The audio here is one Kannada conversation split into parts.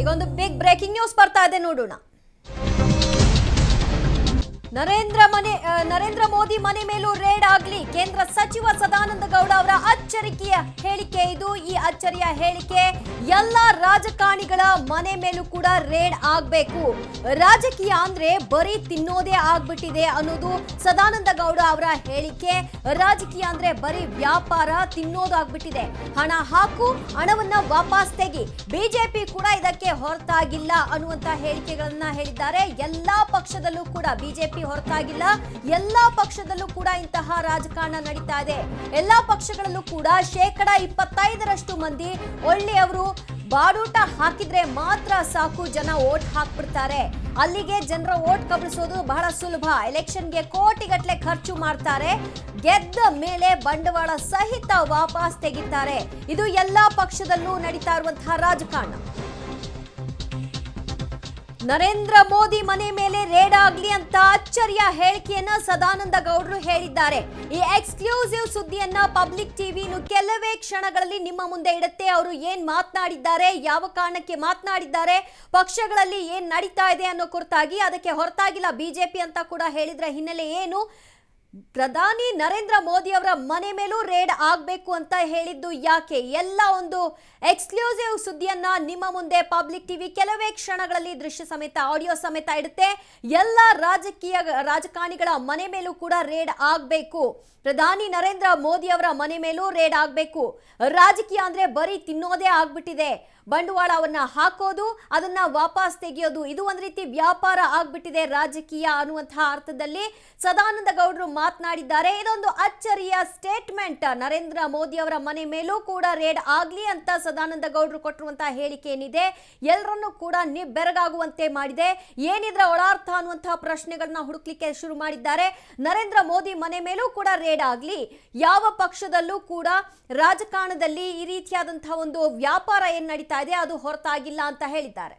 ಈಗ ಒಂದು ಬಿಗ್ ಬ್ರೇಕಿಂಗ್ ನ್ಯೂಸ್ ಬರ್ತಾ ಇದೆ ನೋಡೋಣ ನರೇಂದ್ರ ಮನೆ ಆ, ನರೇಂದ್ರ ಮೋದಿ ಮನೆ ಮೇಲೂ ರೇಡ್ ಆಗ್ಲಿ ಕೇಂದ್ರ ಸಚಿವ ಸದಾನಂದ ಗೌಡ ಅವರ ಅಚ್ಚರಿಕೆಯ ಹೇಳಿಕೆ ಇದು ಈ ಅಚ್ಚರಿಯ ಹೇಳಿಕೆ ಎಲ್ಲ ರಾಜಕಾರಣಿಗಳ ಮನೆ ಮೇಲೂ ಕೂಡ ರೇಡ್ ಆಗ್ಬೇಕು ರಾಜಕೀಯ ಅಂದ್ರೆ ಬರೀ ತಿನ್ನೋದೇ ಆಗ್ಬಿಟ್ಟಿದೆ ಅನ್ನೋದು ಸದಾನಂದ ಗೌಡ ಅವರ ಹೇಳಿಕೆ ರಾಜಕೀಯ ಅಂದ್ರೆ ಬರೀ ವ್ಯಾಪಾರ ತಿನ್ನೋದಾಗ್ಬಿಟ್ಟಿದೆ ಹಣ ಹಾಕು ಹಣವನ್ನ ವಾಪಸ್ ತೆಗಿ ಬಿಜೆಪಿ ಕೂಡ ಇದಕ್ಕೆ ಹೊರತಾಗಿಲ್ಲ ಅನ್ನುವಂತ ಹೇಳಿಕೆಗಳನ್ನ ಹೇಳಿದ್ದಾರೆ ಎಲ್ಲಾ ಪಕ್ಷದಲ್ಲೂ ಕೂಡ ಬಿಜೆಪಿ ಹೊರತಾಗಿಲ್ಲ ಎಲ್ಲಾ ಪಕ್ಷದಲ್ಲೂ ಕೂಡ ಇಂತಹ ರಾಜಕಾರಣ ನಡೀತಾ ಇದೆ ಎಲ್ಲಾ ಪಕ್ಷಗಳಲ್ಲೂ ಕೂಡ ಶೇಕಡ ಇಪ್ಪತ್ತೈದರಷ್ಟು ಮಂದಿ ಒಳ್ಳೆಯವರು ಬಾಡೂಟ ಹಾಕಿದ್ರೆ ಮಾತ್ರ ಸಾಕು ಜನ ಓಟ್ ಹಾಕ್ಬಿಡ್ತಾರೆ ಅಲ್ಲಿಗೆ ಜನರ ಓಟ್ ಕಬಳಿಸೋದು ಬಹಳ ಸುಲಭ ಎಲೆಕ್ಷನ್ಗೆ ಕೋಟಿಗಟ್ಟಲೆ ಖರ್ಚು ಮಾಡ್ತಾರೆ ಗೆದ್ದ ಮೇಲೆ ಬಂಡವಾಳ ಸಹಿತ ವಾಪಸ್ ತೆಗಿತಾರೆ ಇದು ಎಲ್ಲಾ ಪಕ್ಷದಲ್ಲೂ ನಡೀತಾ ಇರುವಂತಹ ರಾಜಕಾರಣ ನರೇಂದ್ರ ಮೋದಿ ಮನೆ ಮೇಲೆ ರೇಡ್ ಆಗ್ಲಿ ಅಂತ ಅಚ್ಚರಿಯ ಹೇಳಿಕೆಯನ್ನ ಸದಾನಂದ ಗೌಡರು ಹೇಳಿದ್ದಾರೆ ಈ ಎಕ್ಸ್ಕ್ಲೂಸಿವ್ ಸುದ್ದಿಯನ್ನ ಪಬ್ಲಿಕ್ ಟಿವಿ ಇನ್ನು ಕೆಲವೇ ಕ್ಷಣಗಳಲ್ಲಿ ನಿಮ್ಮ ಮುಂದೆ ಇಡುತ್ತೆ ಅವರು ಏನ್ ಮಾತನಾಡಿದ್ದಾರೆ ಯಾವ ಕಾರಣಕ್ಕೆ ಮಾತನಾಡಿದ್ದಾರೆ ಪಕ್ಷಗಳಲ್ಲಿ ಏನ್ ನಡೀತಾ ಇದೆ ಅನ್ನೋ ಕುರಿತಾಗಿ ಅದಕ್ಕೆ ಹೊರತಾಗಿಲ್ಲ ಬಿಜೆಪಿ ಅಂತ ಕೂಡ ಹೇಳಿದ್ರ ಹಿನ್ನೆಲೆ ಏನು ಪ್ರಧಾನಿ ನರೇಂದ್ರ ಮೋದಿ ಅವರ ಮನೆ ಮೇಲೂ ರೇಡ್ ಆಗಬೇಕು ಅಂತ ಹೇಳಿದ್ದು ಯಾಕೆ ಎಲ್ಲ ಒಂದು ಎಕ್ಸ್ಕ್ಲೂಸಿವ್ ಸುದ್ದಿಯನ್ನ ನಿಮ್ಮ ಮುಂದೆ ಪಬ್ಲಿಕ್ ಟಿವಿ ಕೆಲವೇ ಕ್ಷಣಗಳಲ್ಲಿ ದೃಶ್ಯ ಸಮೇತ ಆಡಿಯೋ ಸಮೇತ ಇಡುತ್ತೆ ಎಲ್ಲ ರಾಜಕೀಯ ರಾಜಕಾರಣಿಗಳ ಮನೆ ಮೇಲೂ ಕೂಡ ರೇಡ್ ಆಗಬೇಕು ಪ್ರಧಾನಿ ನರೇಂದ್ರ ಮೋದಿ ಅವರ ಮನೆ ಮೇಲೂ ರೇಡ್ ಆಗಬೇಕು ರಾಜಕೀಯ ಅಂದ್ರೆ ಬರೀ ತಿನ್ನೋದೇ ಆಗ್ಬಿಟ್ಟಿದೆ ಬಂಡವಾಳವನ್ನ ಹಾಕೋದು ಅದನ್ನ ವಾಪಸ್ ತೆಗೆಯೋದು ಇದು ಒಂದ್ ರೀತಿ ವ್ಯಾಪಾರ ಆಗ್ಬಿಟ್ಟಿದೆ ರಾಜಕೀಯ ಅನ್ನುವಂತಹ ಅರ್ಥದಲ್ಲಿ ಸದಾನಂದ ಗೌಡರು ಮಾತನಾಡಿದ್ದಾರೆ ಇದೊಂದು ಅಚ್ಚರಿಯ ಸ್ಟೇಟ್ಮೆಂಟ್ ನರೇಂದ್ರ ಮೋದಿ ಅವರ ಮನೆ ಮೇಲೂ ಕೂಡ ರೇಡ್ ಆಗ್ಲಿ ಅಂತ ಸದಾನಂದ ಗೌಡರು ಕೊಟ್ಟಿರುವಂತಹ ಹೇಳಿಕೆ ಏನಿದೆ ಎಲ್ಲರನ್ನೂ ಕೂಡ ನಿಬ್ಬೆರಗಾಗುವಂತೆ ಮಾಡಿದೆ ಏನಿದ್ರ ಒಳಾರ್ಥ ಅನ್ನುವಂತಹ ಪ್ರಶ್ನೆಗಳನ್ನ ಹುಡುಕ್ಲಿಕ್ಕೆ ಶುರು ಮಾಡಿದ್ದಾರೆ ನರೇಂದ್ರ ಮೋದಿ ಮನೆ ಮೇಲೂ ಕೂಡ ರೇಡ್ ಆಗ್ಲಿ ಯಾವ ಪಕ್ಷದಲ್ಲೂ ಕೂಡ ರಾಜಕಾರಣದಲ್ಲಿ ಈ ರೀತಿಯಾದಂತಹ ಒಂದು ವ್ಯಾಪಾರ ಏನ್ ನಡೀತಾ ಇದೆ ಅದು ಹೊರತಾಗಿಲ್ಲ ಅಂತ ಹೇಳಿದ್ದಾರೆ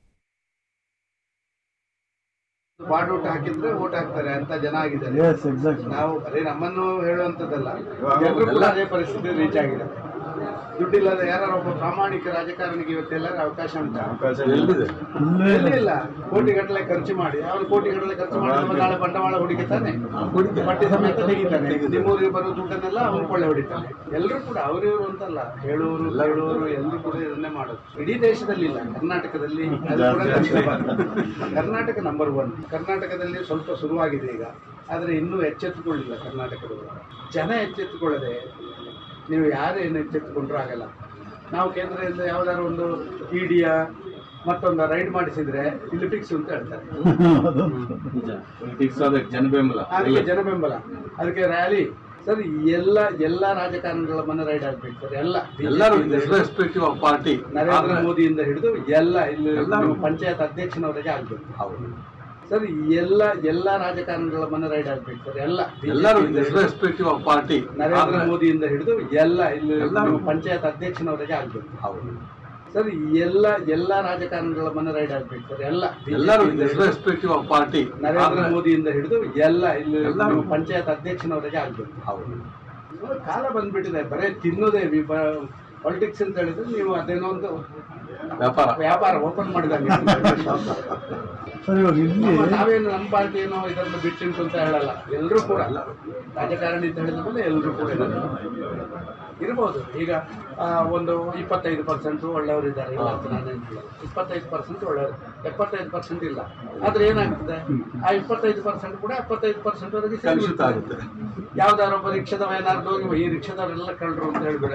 ಬಾಡೂಟ ಹಾಕಿದ್ರೆ ಓಟ್ ಹಾಕ್ತಾರೆ ಅಂತ ಜನ ಆಗಿದ್ದಾರೆ ಎಸ್ ಎಕ್ಸಾಕ್ಟ್ಲಿ ನಾವು ಬರೀ ನಮ್ಮನ್ನು ಹೇಳುವಂತದ್ದಲ್ಲ ಎಲ್ರೂ ಕೂಡ ಅದೇ ಪರಿಸ್ಥಿತಿ ರೀಚ್ ಆಗಿದೆ ದುಡ್ಡಿಲ್ಲದ ಯಾರು ಒಬ್ಬ ಪ್ರಾಮಾಣಿಕ ರಾಜಕಾರಣಿಗೆ ಇವತ್ತೆಲ್ಲರೂ ಅವಕಾಶ ಉಂಟಾ ಎಲ್ಲಿದೆ ಎಲ್ಲಿ ಇಲ್ಲ ಕೋಟಿಗಟ್ಟಲೆ ಖರ್ಚು ಮಾಡಿ ಅವನು ಕೋಟಿಗಟ್ಟಲೆ ಖರ್ಚು ಮಾಡಿ ನಾಳೆ ಬಂಡವಾಳ ಹುಡುಕಿತಾನೆ ಪಟ್ಟಿ ಸಮೇತ ತೆಗಿತಾನೆ ನಿಮ್ಮೂರಿಗೆ ಬರೋ ದುಡ್ಡನ್ನೆಲ್ಲ ಅವನು ಕೊಳ್ಳೆ ಹೊಡಿತಾನೆ ಎಲ್ಲರೂ ಕೂಡ ಅವರಿವರು ಅಂತಲ್ಲ ಹೇಳೋರು ಹೇಳೋರು ಎಲ್ಲರೂ ಕೂಡ ಇದನ್ನೇ ಮಾಡೋದು ಇಡೀ ದೇಶದಲ್ಲಿ ಇಲ್ಲ ಕರ್ನಾಟಕದಲ್ಲಿ ಅದು ಕೂಡ ಕಷ್ಟ ಬಾರ್ದು. ಕರ್ನಾಟಕ ನಂಬರ್ ಒನ್ ಕರ್ನಾಟಕದಲ್ಲಿ ಸ್ವಲ್ಪ ಶುರುವಾಗಿದೆ ಈಗ ಆದರೆ ಇನ್ನೂ ಎಚ್ಚೆತ್ತುಕೊಳ್ಳಿಲ್ಲ ಕರ್ನಾಟಕದವರು ಜನ ಎಚ್ಚೆತ್ತುಕೊಳ್ಳದೆ ನೀವು ಯಾರೇನು ಎಚ್ಚೆತ್ತುಕೊಂಡ್ರೂ ಆಗಲ್ಲ ನಾವು ಕೇಂದ್ರದಿಂದ ಯಾವ್ದಾದ್ರು ಒಂದು ಇಡಿಯ ಮತ್ತೊಂದು ರೈಡ್ ಮಾಡಿಸಿದ್ರೆ ಇಲ್ಲಿ ಫಿಕ್ಸ್ ಅಂತ ಹೇಳ್ತಾರೆ ಫಿಕ್ಸ್ ಅದಕ್ಕೆ ಜನ ಬೆಂಬಲ ಅದಕ್ಕೆ ಜನ ಬೆಂಬಲ ಅದಕ್ಕೆ ರ್ಯಾಲಿ ಸರ್ ಎಲ್ಲ ಎಲ್ಲ ರಾಜಕಾರಣಿಗಳ ಮನೆ ರೈಡ್ ಆಗ್ಬೇಕು ಸರ್ ಎಲ್ಲ ಎಲ್ಲರೂ BJP ಯಿಂದ ಹಿಡಿದು ರೆಸ್ಪೆಕ್ಟಿವ್ ಆಫ್ ಪಾರ್ಟಿ ನರೇಂದ್ರ ಮೋದಿಯಿಂದ ಹಿಡಿದು ಎಲ್ಲ ಇಲ್ಲಿ ಪಂಚಾಯತ್ ಅಧ್ಯಕ್ಷನವರೆಗೆ ಆಗ್ಬೇಕು ಸರ್ ಎಲ್ಲ ಎಲ್ಲ ರಾಜಕಾರಣಿಗಳ ಮನೆ ರೈಡ್ ಆಗ್ಬೇಕು ಸರ್ ಎಲ್ಲ ಎಲ್ಲರೂ BJP ಯಿಂದ ಹಿಡಿದು ರೆಸ್ಪೆಕ್ಟಿವ್ ಆಫ್ ಪಾರ್ಟಿ ನರೇಂದ್ರ ಮೋದಿಯಿಂದ ಹಿಡಿದು ಎಲ್ಲ ಇಲ್ಲಿ ಪಂಚಾಯತ್ ಅಧ್ಯಕ್ಷನವರೆಗೆ ಆಗ್ಬೇಕು ಸರ್ ಎಲ್ಲ ಎಲ್ಲ ರಾಜಕಾರಣಿಗಳ ಮನೆ ರೈಡ್ ಆಗ್ಬೇಕು ಸರ್ ಎಲ್ಲ ಎಲ್ಲರೂ BJP ಯಿಂದ ಹಿಡಿದು ರೆಸ್ಪೆಕ್ಟಿವ್ ಆಫ್ ಪಾರ್ಟಿ ನರೇಂದ್ರ ಮೋದಿಯಿಂದ ಹಿಡಿದು ಎಲ್ಲ ಇಲ್ಲಿ ಪಂಚಾಯತ್ ಅಧ್ಯಕ್ಷನವರೆಗೆ ಆಗ್ಬೇಕು ಕಾಲ ಬಂದ್ಬಿಟ್ಟಿದೆ ಬರೇ ತಿನ್ನೋದೇ ಪಾಲಿಟಿಕ್ಸ್ ಅಂತ ಹೇಳಿದ್ರೆ ನೀವು ಅದೇನೋ ಒಂದು ವ್ಯಾಪಾರ ವ್ಯಾಪಾರ ಓಪನ್ ಮಾಡಿದಂಗೆ ಸರ್ ಇವಾಗ ಇಲ್ಲಿ ನಮ್ಮ- ನಾವೇನು ನಮ್ಮ ಪಾರ್ಟಿ ಏನೋ ಇದನ್ನು ಬಿಟ್ಟಿಂಟು ಅಂತ ಹೇಳಲ್ಲ ಎಲ್ಲರೂ ಕೂಡ ರಾಜಕಾರಣಿ ಅಂತ ಹೇಳಿದ ಮೇಲೆ ಎಲ್ಲರೂ ಕೂಡ ಇದ್ದಾರೆ. ಇರ್ಬೋದು ಈಗ ಆ, ಒಂದು ಇಪ್ಪತ್ತೈದು ಪರ್ಸೆಂಟ್ ಒಳ್ಳೆಯವರು ಇದ್ದಾರೆ ಇಲ್ಲ ಅಂತ ನಾನೇನು ಹೇಳಲ್ಲ ಇಪ್ಪತ್ತೈದು ಪರ್ಸೆಂಟ್ ಒಳ್ಳೆಯವರು ಎಪ್ಪತ್ತೈದು ಪರ್ಸೆಂಟ್ ಇಲ್ಲ ಆದ್ರೆ ಏನಾಗ್ತದೆ ಆ ಇಪ್ಪತ್ತೈದು ಪರ್ಸೆಂಟ್ ಕೂಡ ಎಪ್ಪತ್ತೈದು ಪರ್ಸೆಂಟ್ ವರೆಗೆ ಕಲುಷಿತ ಆಗುತ್ತೆ ಯಾವ್ದಾದ್ರು ಒಬ್ಬ ರಿಕ್ಷಾದವ ಏನಾದ್ರು ಹೋಗಿ ಈ ರಿಕ್ಷಾದವರೆಲ್ಲ ಕಳ್ರು ಅಂತ ಹೇಳ್ಬಿಡ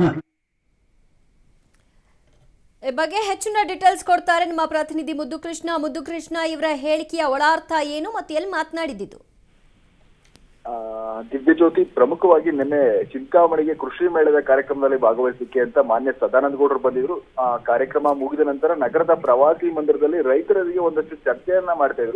ಈ ಬಗ್ಗೆ ಹೆಚ್ಚಿನ ಡೀಟೇಲ್ಸ್ ಕೊಡ್ತಾರೆ ನಮ್ಮ ಪ್ರತಿನಿಧಿ ಮುದ್ದು ಕೃಷ್ಣ ಮುದ್ದು ಕೃಷ್ಣ ಇವರ ಹೇಳಿಕೆಯ ಒಳಾರ್ಥ ಏನು ಮತ್ತು ಎಲ್ಲಿ ಮಾತನಾಡಿದ್ದು ಆ, ದಿವ್ಯಜ್ಯೋತಿ ಪ್ರಮುಖವಾಗಿ ನಿನ್ನೆ ಚಿಂತಾಮಣಿಗೆ ಕೃಷಿ ಮೇಳದ ಕಾರ್ಯಕ್ರಮದಲ್ಲಿ ಭಾಗವಹಿಸಲಿಕ್ಕೆ ಅಂತ ಮಾನ್ಯ ಸದಾನಂದ ಗೌಡರು ಬಂದಿದ್ರು ಆ ಕಾರ್ಯಕ್ರಮ ಮುಗಿದ ನಂತರ ನಗರದ ಪ್ರವಾಸಿ ಮಂದಿರದಲ್ಲಿ ರೈತರಿಗೆ ಒಂದಷ್ಟು ಚರ್ಚೆಯನ್ನ ಮಾಡ್ತಾ ಇದ್ರು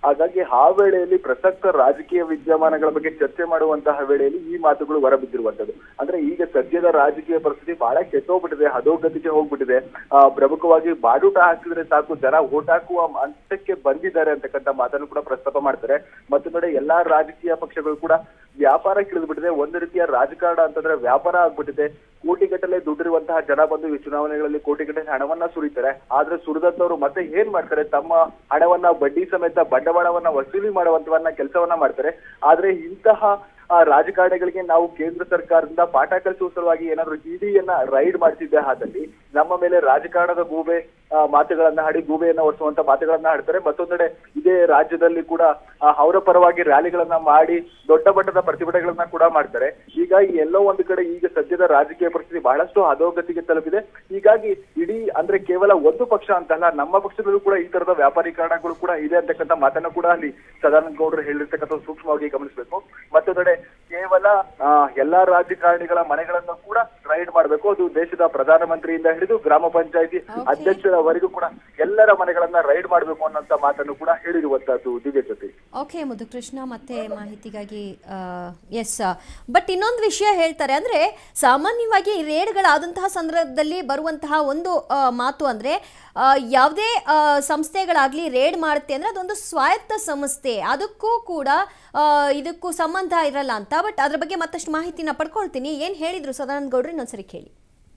ಹಾಗಾಗಿ ಆ ವೇಳೆಯಲ್ಲಿ ಪ್ರಸಕ್ತ ರಾಜಕೀಯ ವಿದ್ಯಮಾನಗಳ ಬಗ್ಗೆ ಚರ್ಚೆ ಮಾಡುವಂತಹ ವೇಳೆಯಲ್ಲಿ ಈ ಮಾತುಗಳು ಹೊರಬಿದ್ದಿರುವಂತದ್ದು ಅಂದ್ರೆ ಈಗ ಸದ್ಯದ ರಾಜಕೀಯ ಪರಿಸ್ಥಿತಿ ಬಹಳ ಕೆಟ್ಟೋಗ್ಬಿಟ್ಟಿದೆ ಹದೋಗತಿಗೆ ಹೋಗ್ಬಿಟ್ಟಿದೆ ಆ, ಪ್ರಮುಖವಾಗಿ ಬಾಡೂಟ ಹಾಕಿದ್ರೆ ಸಾಕು ಜನ ಓಟ್ ಹಾಕುವ ಹಂತಕ್ಕೆ ಬಂದಿದ್ದಾರೆ ಅಂತಕ್ಕಂಥ ಮಾತನ್ನು ಕೂಡ ಪ್ರಸ್ತಾಪ ಮಾಡ್ತಾರೆ ಮತ್ತೊಂದು ಕಡೆ ಎಲ್ಲಾ ರಾಜಕೀಯ ಪಕ್ಷಗಳು ಕೂಡ ವ್ಯಾಪಾರ ಬಿಟ್ಟಿದೆ ಒಂದು ರೀತಿಯ ರಾಜಕಾರಣ ಅಂತಂದ್ರೆ ವ್ಯಾಪಾರ ಆಗ್ಬಿಟ್ಟಿದೆ ಕೋಟಿಗಟ್ಟಲೆ ದುಡ್ಡಿರುವಂತಹ ಜನ ಬಂದು ಈ ಚುನಾವಣೆಗಳಲ್ಲಿ ಕೋಟಿಗಟ್ಟಲೆ ಹಣವನ್ನ ಸುರಿತಾರೆ ಆದ್ರೆ ಸುರಿದಂತವ್ರು ಮತ್ತೆ ಏನ್ ಮಾಡ್ತಾರೆ ತಮ್ಮ ಹಣವನ್ನ ಬಡ್ಡಿ ಸಮೇತ ಬಂಡವಾಳವನ್ನ ವಸೂಲಿ ಮಾಡುವಂತವನ್ನ ಕೆಲಸವನ್ನ ಮಾಡ್ತಾರೆ ಆದ್ರೆ ಇಂತಹ ಆ ರಾಜಕಾರಣಿಗಳಿಗೆ ನಾವು ಕೇಂದ್ರ ಸರ್ಕಾರದಿಂದ ಪಾಠ ಕಲಿಸುವ ಸಲುವಾಗಿ ಏನಾದ್ರು ಇಡಿಯನ್ನ ರೈಡ್ ಮಾಡ್ತಿದ್ದೆ ಆದಲ್ಲಿ ನಮ್ಮ ಮೇಲೆ ರಾಜಕಾರಣದ ಗೂಬೆ ಆ, ಮಾತುಗಳನ್ನ ಹಾಡಿ ಗೂಬೆಯನ್ನ ಹೊರಿಸುವಂತ ಮಾತುಗಳನ್ನ ಹಾಡ್ತಾರೆ ಮತ್ತೊಂದೆಡೆ ಇದೇ ರಾಜ್ಯದಲ್ಲಿ ಕೂಡ ಆ, ಅವರ ಪರವಾಗಿ ರ್ಯಾಲಿಗಳನ್ನ ಮಾಡಿ ದೊಡ್ಡ ಮಟ್ಟದ ಪ್ರತಿಭಟನೆಗಳನ್ನ ಕೂಡ ಮಾಡ್ತಾರೆ ಹೀಗಾಗಿ ಎಲ್ಲೋ ಒಂದು ಕಡೆ ಈಗ ಸದ್ಯದ ರಾಜಕೀಯ ಪರಿಸ್ಥಿತಿ ಬಹಳಷ್ಟು ಅಧೋಗತಿಗೆ ತಲುಪಿದೆ ಹೀಗಾಗಿ ಇಡೀ ಅಂದ್ರೆ ಕೇವಲ ಒಂದು ಪಕ್ಷ ಅಂತಲ್ಲ ನಮ್ಮ ಪಕ್ಷದಲ್ಲೂ ಕೂಡ ಈ ತರದ ವ್ಯಾಪಾರೀಕರಣಗಳು ಕೂಡ ಇದೆ ಅಂತಕ್ಕಂಥ ಮಾತನ್ನ ಕೂಡ ಅಲ್ಲಿ ಸದಾನಂದ ಗೌಡರು ಹೇಳಿರ್ತಕ್ಕಂಥ ಸೂಕ್ಷ್ಮವಾಗಿ ಗಮನಿಸಬೇಕು ಮತ್ತೊಂದೆಡೆ ಕೇವಲ ಆ, ಎಲ್ಲಾ ರಾಜಕಾರಣಿಗಳ ಮನೆಗಳನ್ನು ಕೂಡ ರೈಡ್ ಮಾಡಬೇಕು ಅದು ದೇಶದ ಪ್ರಧಾನಮಂತ್ರಿಯಿಂದ ಹಿಡಿದು ಗ್ರಾಮ ಪಂಚಾಯತಿ Okay. ಅಧ್ಯಕ್ಷರವರೆಗೂ ಕೂಡ ಎಲ್ಲರ ಮನೆಗಳನ್ನ ರೈಡ್ ಮಾಡಬೇಕು ಅನ್ನೋಂತ ಮಾತನ್ನು ಕೂಡ ಹೇಳಿರುವಂತಹದ್ದು ದಿವ್ಯ ಜೊತೆ ಓಕೆ ಮುದುಕೃಷ್ಣ ಮತ್ತೆ ಮಾಹಿತಿಗಾಗಿ ಎಸ್ ಬಟ್ ಇನ್ನೊಂದು ವಿಷಯ ಹೇಳ್ತಾರೆ ಅಂದ್ರೆ ಸಾಮಾನ್ಯವಾಗಿ ಈ ರೇಡ್ಗಳಾದಂತಹ ಸಂದರ್ಭದಲ್ಲಿ ಬರುವಂತಹ ಒಂದು ಆ, ಮಾತು ಅಂದ್ರೆ ಆ, ಯಾವುದೇ ಆ, ಸಂಸ್ಥೆಗಳಾಗ್ಲಿ ರೇಡ್ ಮಾಡುತ್ತೆ ಅಂದ್ರೆ ಅದೊಂದು ಸ್ವಾಯತ್ತ ಸಂಸ್ಥೆ ಅದಕ್ಕೂ ಕೂಡ ಆ, ಇದಕ್ಕೂ ಸಂಬಂಧ ಇರಲ್ಲ ಅಂತ ಬಟ್ ಅದ್ರ ಬಗ್ಗೆ ಮತ್ತಷ್ಟು ಮಾಹಿತಿನ ಪಡ್ಕೊಳ್ತೀನಿ ಏನ್ ಹೇಳಿದ್ರು ಸದಾನಂದ ಗೌಡ್ರು ಇನ್ನೊಂದ್ಸರಿ ಕೇಳಿ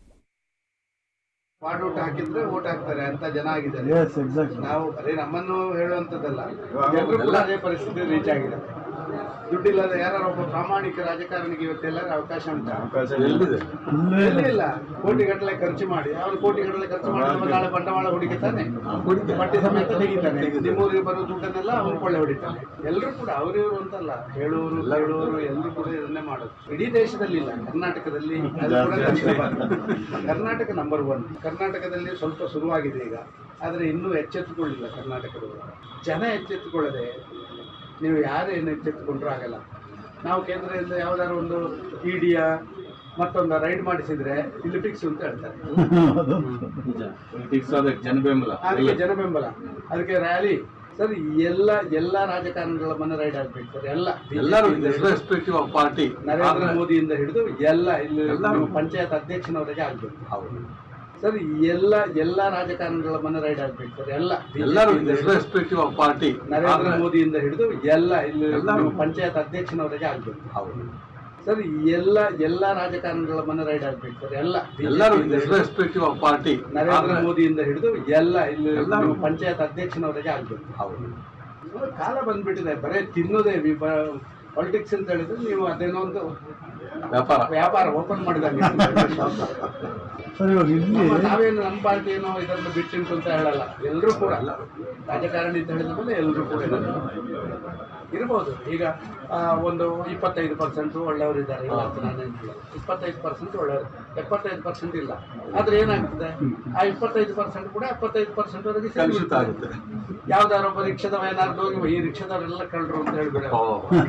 ಬಾಡೂಟ ಹಾಕಿದ್ರೆ ಓಟ್ ಹಾಕ್ತಾರೆ ಅಂತ ಜನ ಆಗಿದ್ದಾರೆ ಎಸ್ ಎಕ್ಸಾಕ್ಟ್ಲಿ ನಾವು ಬರೀ ನಮ್ಮನ್ನು ಹೇಳುವಂತದ್ದಲ್ಲ ಎಲ್ಲರೂ ಕೂಡ ಅದೇ ಪರಿಸ್ಥಿತಿ ರೀಚ್ ಆಗಿದೆ ದುಡ್ಡಿಲ್ಲದ ಯಾರು ಒಬ್ಬ ಪ್ರಾಮಾಣಿಕ ರಾಜಕಾರಣಿಗೆ ಇವತ್ತೆಲ್ಲರೂ ಅವಕಾಶ ಉಂಟಾ ಎಲ್ಲಿದೆ ಇಲ್ಲೇ ಇಲ್ಲ. ಎಲ್ಲಿ ಇಲ್ಲ ಕೋಟಿಗಟ್ಟಲೆ ಖರ್ಚು ಮಾಡಿ ಅವನು ಕೋಟಿಗಟ್ಟಲೆ ಖರ್ಚು ಮಾಡಿ ನಮ್ಮ ನಾಳೆ ಬಂಡವಾಳ ಹುಡುಕಿತಾನೆ ಬಡ್ಡಿ ಸಮೇತ ತೆಗಿತಾನೆ ನಿಮ್ಮೂರಿಗೆ ಬರೋ ದುಡ್ಡನ್ನೆಲ್ಲ ಅವನು ಕೊಳ್ಳೆ ಹೊಡಿತಾನೆ ಎಲ್ಲರೂ ಕೂಡ ಅವರು ಇವರು ಅಂತಲ್ಲ ಹೇಳುವವರು ಹೇಳುವವರು ಎಲ್ಲರೂ ಕೂಡ ಇದನ್ನೇ ಮಾಡೋದು ಇಡೀ ದೇಶದಲ್ಲಿ ಇಲ್ಲ ಕರ್ನಾಟಕದಲ್ಲಿ ಅದು ಕೂಡ ಕಷ್ಟ ಬರ್ತದೆ. ಕರ್ನಾಟಕ ನಂಬರ್ ಒನ್ ಕರ್ನಾಟಕದಲ್ಲಿ ಸ್ವಲ್ಪ ಶುರುವಾಗಿದೆ ಈಗ ಆದರೆ ಇನ್ನೂ ಎಚ್ಚೆತ್ತುಕೊಳ್ಳಿಲ್ಲ ಕರ್ನಾಟಕದವರು ಜನ ಎಚ್ಚೆತ್ತುಕೊಳ್ಳದೆ ನೀವು ಯಾರೇನು ಎಚ್ಚೆತ್ತುಕೊಂಡ್ರೂ ಆಗಲ್ಲ ನಾವು ಕೇಂದ್ರದಿಂದ ಯಾವ್ದಾದ್ರು ಒಂದು ಇಡಿಯ ಮತ್ತೊಂದು ರೈಡ್ ಮಾಡಿಸಿದ್ರೆ ಇಲ್ಲಿ ಫಿಕ್ಸ್ ಅಂತ ಹೇಳ್ತಾರೆ ಅದೊಂದು. ಪೊಲಿಟಿಕ್ಸ್ ಅದಕ್ಕೆ ಜನ ಬೆಂಬಲ ಅದಕ್ಕೆ ಜನ ಬೆಂಬಲ ಅದಕ್ಕೆ ರ್ಯಾಲಿ ಸರ್ ಎಲ್ಲ ಎಲ್ಲ ರಾಜಕಾರಣಿಗಳ ಮನೆ ರೈಡ್ ಆಗ್ಬೇಕು ಸರ್ ಎಲ್ಲ ಎಲ್ಲರೂ BJP ಯಿಂದ ಹಿಡಿದು ಇರ್ರೆಸ್ಪೆಕ್ಟಿವ್ ಆಫ್ ಪಾರ್ಟಿ ನರೇಂದ್ರ ಮೋದಿಯಿಂದ ಹಿಡಿದು ಎಲ್ಲ ಇಲ್ಲಿ ನಮ್ಮ ಪಂಚಾಯತ್ ಅಧ್ಯಕ್ಷನವರೆಗೆ ಆಗ್ಬೇಕು ಸರ್ ಎಲ್ಲ ಎಲ್ಲ ರಾಜಕಾರಣಿಗಳ ಮನೆ ರೈಡ್ ಆಗ್ಬೇಕು ಸರ್ ಎಲ್ಲ ಎಲ್ಲರೂ BJP ಯಿಂದ ಹಿಡಿದು ಇರ್ರೆಸ್ಪೆಕ್ಟಿವ್ ಆಫ್ ಪಾರ್ಟಿ ನರೇಂದ್ರ ಮೋದಿಯಿಂದ ಹಿಡಿದು ಎಲ್ಲ ಇಲ್ಲಿ ನಮ್ಮ ಪಂಚಾಯತ್ ಅಧ್ಯಕ್ಷನವರೆಗೆ ಆಗ್ಬೇಕು ಸರ್ ಎಲ್ಲ ಎಲ್ಲ ರಾಜಕಾರಣಿಗಳ ಮನೆ ರೈಡ್ ಆಗ್ಬೇಕು ಸರ್ ಎಲ್ಲ ಎಲ್ಲರೂ BJP ಯಿಂದ ಹಿಡಿದು ಇರ್ರೆಸ್ಪೆಕ್ಟಿವ್ ಆಫ್ ಪಾರ್ಟಿ ನರೇಂದ್ರ ಮೋದಿಯಿಂದ ಹಿಡಿದು ಎಲ್ಲ ಇಲ್ಲಿ ನಮ್ಮ ಪಂಚಾಯತ್ ಅಧ್ಯಕ್ಷನವರೆಗೆ ಆಗ್ಬೇಕು ಇವಾಗ ಕಾಲ ಬಂದ್ಬಿಟ್ಟಿದೆ ಬರೇ ತಿನ್ನೋದೇ ಪಾಲಿಟಿಕ್ಸ್ ಅಂತ ಹೇಳಿದ್ರೆ ನೀವು ಅದೇನೋ ಒಂದು ವ್ಯಾಪಾರ ವ್ಯಾಪಾರ ಓಪನ್ ಮಾಡಿದಂಗೆ ಸರ್ ಇವಾಗ ಇಲ್ಲಿ ನಮ್ಮ- ನಾವೇನು ನಮ್ಮ ಪಾರ್ಟಿ ಏನೋ ಇದನ್ನು ಬಿಟ್ಟಿಂಟು ಅಂತ ಹೇಳಲ್ಲ ಎಲ್ಲರೂ ಕೂಡ ರಾಜಕಾರಣಿ ಅಂತ ಹೇಳಿದ ಮೇಲೆ ಎಲ್ಲರೂ ಕೂಡ ಇದ್ದಾರೆ. ಇರ್ಬೋದು ಈಗ ಆ, ಒಂದು ಇಪ್ಪತ್ತೈದು ಪರ್ಸೆಂಟ್ ಒಳ್ಳೆಯವರು ಇದ್ದಾರೆ ಇಲ್ಲ ಅಂತ ನಾನು ಹೇಳಲ್ಲ. ಇಪ್ಪತ್ತೈದು ಪರ್ಸೆಂಟ್ ಒಳ್ಳೆಯವರು ಎಪ್ಪತ್ತೈದು ಪರ್ಸೆಂಟ್ ಇಲ್ಲ ಆದ್ರೆ ಏನಾಗ್ತದೆ ಆ ಇಪ್ಪತ್ತೈದು ಪರ್ಸೆಂಟ್ ಕೂಡ ಎಪ್ಪತ್ತೈದು ಪರ್ಸೆಂಟ್ ವರೆಗೆ ಕಲುಷಿತ ಆಗುತ್ತೆ ಯಾವ್ದಾರ ಒಬ್ಬ ರಿಕ್ಷಾದವ ಏನಾದ್ರು ಹೋಗಿ ಈ ರಿಕ್ಷಾದವರೆಲ್ಲ ಕಳ್ರು ಅಂತ ಹೇಳ್ಬಿಡ ಓ.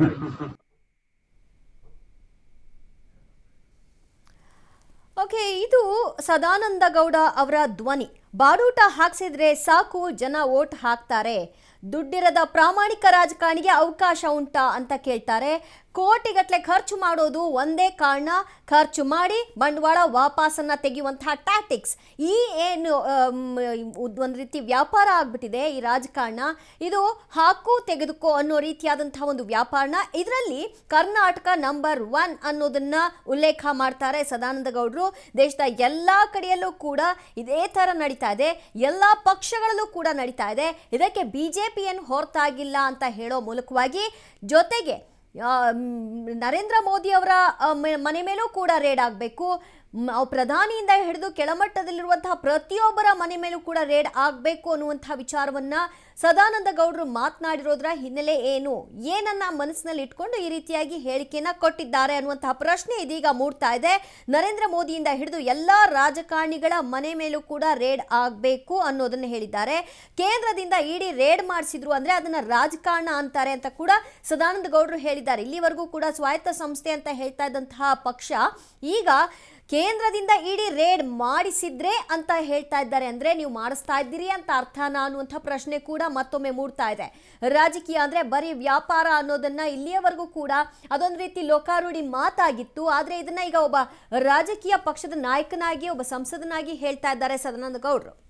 ಓಕೆ ಇದು ಸದಾನಂದ ಗೌಡ ಅವರ ಧ್ವನಿ ಬಾಡೂಟ ಹಾಕ್ಸಿದ್ರೆ ಸಾಕು ಜನ ವೋಟ್ ಹಾಕ್ತಾರೆ ದುಡ್ಡಿರದ ಪ್ರಾಮಾಣಿಕ ರಾಜಕಾರಣಿಗೆ ಅವಕಾಶ ಉಂಟಾ ಅಂತ ಕೇಳ್ತಾರೆ ಕೋಟಿಗಟ್ಟಲೆ ಖರ್ಚು ಮಾಡೋದು ಒಂದೇ ಕಾರಣ ಖರ್ಚು ಮಾಡಿ ಬಂಡವಾಳ ವಾಪಸ್ಸನ್ನ ತೆಗೆಯುವಂತಹ ಟ್ಯಾಟಿಕ್ಸ್ ಈ ಏನು ಒಂದು ರೀತಿ ವ್ಯಾಪಾರ ಆಗ್ಬಿಟ್ಟಿದೆ ಈ ರಾಜಕಾರಣ ಇದು ಹಾಕು ತೆಗೆದುಕೋ ಅನ್ನೋ ರೀತಿಯಾದಂತಹ ಒಂದು ವ್ಯಾಪಾರನ ಇದರಲ್ಲಿ ಕರ್ನಾಟಕ ನಂಬರ್ ಒನ್ ಅನ್ನೋದನ್ನ ಉಲ್ಲೇಖ ಮಾಡ್ತಾರೆ ಸದಾನಂದ ಗೌಡರು ದೇಶದ ಎಲ್ಲ ಕಡೆಯಲ್ಲೂ ಕೂಡ ಇದೇ ಥರ ನಡೀತಾ ಇದೆ ಎಲ್ಲ ಪಕ್ಷಗಳಲ್ಲೂ ಕೂಡ ನಡೀತಾ ಇದೆ ಇದಕ್ಕೆ ಬಿ ಜೆ ಪಿ ಏನು ಹೊರತಾಗಿಲ್ಲ ಅಂತ ಹೇಳೋ ಮೂಲಕವಾಗಿ ಜೊತೆಗೆ ಆ, ಮ್, ನರೇಂದ್ರ ಮೋದಿ ಅವರ ಆ, ಮ- ಮನೆ ಮೇಲೂ ಕೂಡ ರೇಡ್ ಆಗಬೇಕು ಪ್ರಧಾನಿಯಿಂದ ಹಿಡಿದು ಕೆಳಮಟ್ಟದಲ್ಲಿರುವಂತಹ ಪ್ರತಿಯೊಬ್ಬರ ಮನೆ ಮೇಲೂ ಕೂಡ ರೇಡ್ ಆಗಬೇಕು ಅನ್ನುವಂತಹ ವಿಚಾರವನ್ನ ಸದಾನಂದ ಗೌಡರು ಮಾತನಾಡಿರೋದ್ರ ಹಿನ್ನೆಲೆ ಏನು ಏನನ್ನ ಮನಸ್ಸಿನಲ್ಲಿ ಇಟ್ಕೊಂಡು ಈ ರೀತಿಯಾಗಿ ಹೇಳಿಕೆಯನ್ನ ಕೊಟ್ಟಿದ್ದಾರೆ ಅನ್ನುವಂತಹ ಪ್ರಶ್ನೆ ಇದೀಗ ಮೂಡ್ತಾ ಇದೆ ನರೇಂದ್ರ ಮೋದಿಯಿಂದ ಹಿಡಿದು ಎಲ್ಲಾ ರಾಜಕಾರಣಿಗಳ ಮನೆ ಮೇಲೂ ಕೂಡ ರೇಡ್ ಆಗಬೇಕು ಅನ್ನೋದನ್ನ ಹೇಳಿದ್ದಾರೆ ಕೇಂದ್ರದಿಂದ ಇಡೀ ರೇಡ್ ಮಾಡಿಸಿದ್ರು ಅಂದ್ರೆ ಅದನ್ನ ರಾಜಕಾರಣ ಅಂತಾರೆ ಅಂತ ಕೂಡ ಸದಾನಂದ ಗೌಡರು ಹೇಳಿದ್ದಾರೆ ಇಲ್ಲಿವರೆಗೂ ಕೂಡ ಸ್ವಾಯತ್ತ ಸಂಸ್ಥೆ ಅಂತ ಹೇಳ್ತಾ ಇದ್ದಂತಹ ಪಕ್ಷ ಈಗ ಕೇಂದ್ರದಿಂದ ಇಡೀ ರೇಡ್ ಮಾಡಿಸಿದ್ರೆ ಅಂತ ಹೇಳ್ತಾ ಇದ್ದಾರೆ ಅಂದ್ರೆ ನೀವು ಮಾಡಿಸ್ತಾ ಇದ್ದೀರಿ ಅಂತ ಅರ್ಥನಾ ಅನ್ನುವಂಥ ಪ್ರಶ್ನೆ ಕೂಡ ಮತ್ತೊಮ್ಮೆ ಮೂಡ್ತಾ ಇದೆ ರಾಜಕೀಯ ಅಂದ್ರೆ ಬರೀ ವ್ಯಾಪಾರ ಅನ್ನೋದನ್ನ ಇಲ್ಲಿಯವರೆಗೂ ಕೂಡ ಅದೊಂದು ರೀತಿ ಲೋಕಾರೂಢಿ ಮಾತಾಗಿತ್ತು ಆದ್ರೆ ಇದನ್ನ ಈಗ ಒಬ್ಬ ರಾಜಕೀಯ ಪಕ್ಷದ ನಾಯಕನಾಗಿ ಒಬ್ಬ ಸಂಸದನಾಗಿ ಹೇಳ್ತಾ ಇದ್ದಾರೆ ಸದಾನಂದ ಗೌಡ್ರು